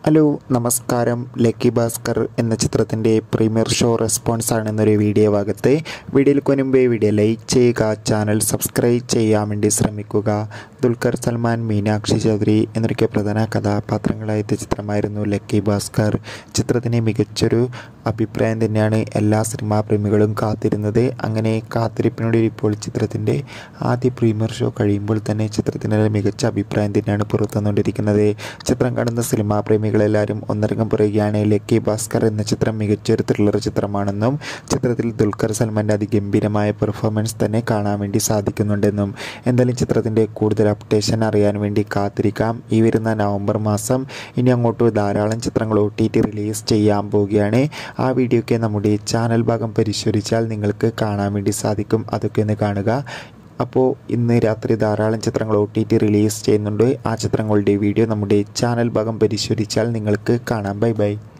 hello നമസ്കാരം lucky Bhaskar എന്ന ചിത്രത്തിൻ്റെ പ്രീമിയർ ഷോ റെസ്പോൺസ് ആണ് എന്നൊരു വീഡിയോ ഭാഗത്ത് വീഡിയോയിൽ മുൻപേ വീഡിയോ ലൈക്ക് ചെയ്യുക ചാനൽ സബ്സ്ക്രൈബ് ചെയ്യാൻ വേണ്ടി ശ്രമിക്കുക ദുൽഖർ സൽമാൻ മീനാക്ഷി ചൗധരി എന്നൊക്കെ പ്രധാന കഥാപാത്രങ്ങളായ എത്തിയ ചിത്രമായിരുന്നു ലക്കി ഭാസ്കർ ചിത്രത്തിന് മികച്ചൊരു അഭിപ്രായം തന്നെയാണ് എല്ലാ സിനിമാ പ്രേമികളും കാത്തിരുന്നത് അങ്ങനെ കാത്തിരിപ്പിനോട് ഇപ്പോൾ ചിത്രത്തിൻ്റെ ആദ്യ പ്രീമിയർ ഷോ കഴിയുമ്പോൾ തന്നെ ചിത്രത്തിന് മികച്ച അഭിപ്രായം തന്നെയാണ് പുറത്തുവന്നുകൊണ്ടിരിക്കുന്നത് ചിത്രം കാണുന്ന സിനിമാ പ്രേമികളെല്ലാവരും ഒന്നരങ്കം പറയുകയാണ് ലക്കി ഭാസ്കർ എന്ന ചിത്രം മികച്ചൊരു ത്രില്ലർ ചിത്രമാണെന്നും ചിത്രത്തിൽ ദുൽഖർ സൽമാൻ്റെ അതിഗംഭീരമായ പെർഫോമൻസ് തന്നെ കാണാൻ വേണ്ടി സാധിക്കുന്നുണ്ടെന്നും എന്തായാലും ചിത്രത്തിൻ്റെ കൂടുതൽ അപ്ഡേഷൻ അറിയാൻ വേണ്ടി കാത്തിരിക്കാം ഈ വരുന്ന നവംബർ മാസം ഇനി അങ്ങോട്ട് ധാരാളം ചിത്രങ്ങൾ ഒ ടി ടി റിലീസ് ചെയ്യാൻ പോവുകയാണ് ആ വീഡിയോയ്ക്ക് നമ്മുടെ ചാനൽ ഭാഗം പരിശോധിച്ചാൽ നിങ്ങൾക്ക് കാണാൻ വേണ്ടി സാധിക്കും അതൊക്കെ ഒന്ന് കാണുക അപ്പോൾ ഇന്ന് രാത്രി ധാരാളം ചിത്രങ്ങൾ ഒ ടി ടി റിലീസ് ചെയ്യുന്നുണ്ട് ആ ചിത്രങ്ങളുടെ വീഡിയോ നമ്മുടെ ചാനൽ ഭാഗം പരിശോധിച്ചാൽ നിങ്ങൾക്ക് കാണാം ബൈ ബൈ